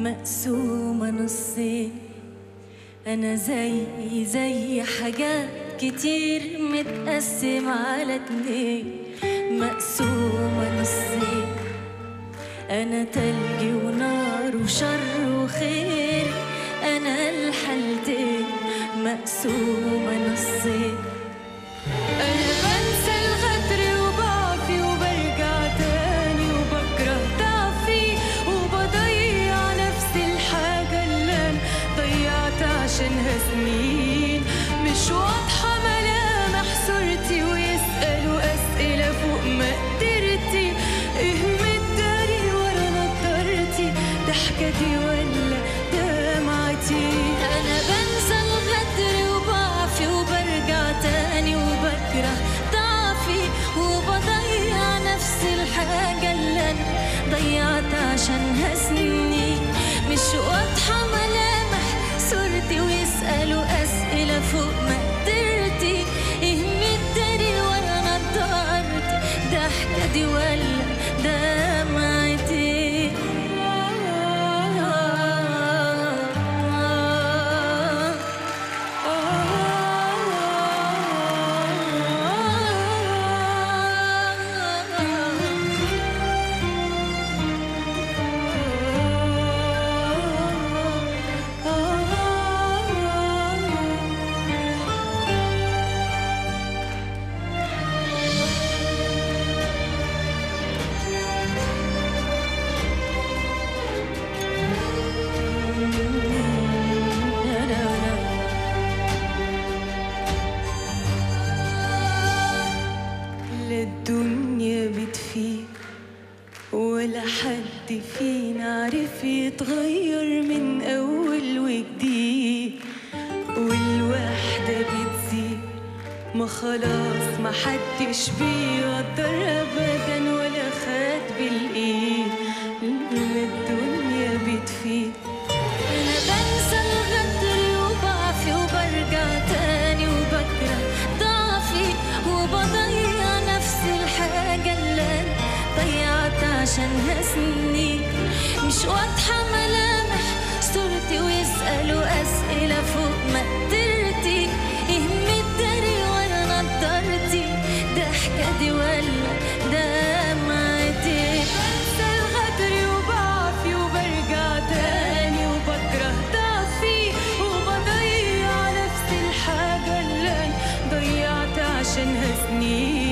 مقسومة نصين أنا زي زي حاجات كتير متقسم على اتنين مقسومة نصين أنا تلج ونار وشر وخير أنا الحالتين مقسومة نصين أنا بنسى الغدر وبعفي وبرجع تاني وبكره ضعفي وبضيع نفس الحاجة اللي أنا ضيعت عشانها سنين مش واضحة ملامح صورتي ويسألوا أسئلة فوق مقدرتي إيه متداري ورا نضارتي ضحكتي ولا دمعتي أنا بنسى الغدر وبعفي وبرجع تاني وبكره ضعفي وبضيع نفس الحاجة اللي أنا ضيعت عشانها سنين مش واضحة ملامح صورتي ويسألوا أسئلة فوق مقدرتي إيه متداري ورا نضارتي ضحكتي ولا دمعتي لا الدنيا بتفيق ولا حد فينا عرف يتغير من أول وجديد والوحدة بتزيد ما خلاص ما حدش بيقدر أبدا ولا خد بالإيد لا الدنيا بتفيق أنا بنسى الغدر وبعفي وبرجع تاني وبكره ضعفي وبضيع نفس الحاجة اللي أنا ضيعت عشانها سنين مش واضحة ملامح صورتي ويسألوا أسئلة فوق مقدرتي إيه متداري ورا نضارتي ضحكتي ولا دمعتي بنسى الغدر وبعفي وبرجع تاني وبكره ضعفي وبضيع نفس الحاجة اللي أنا ضيعت عشانها سنين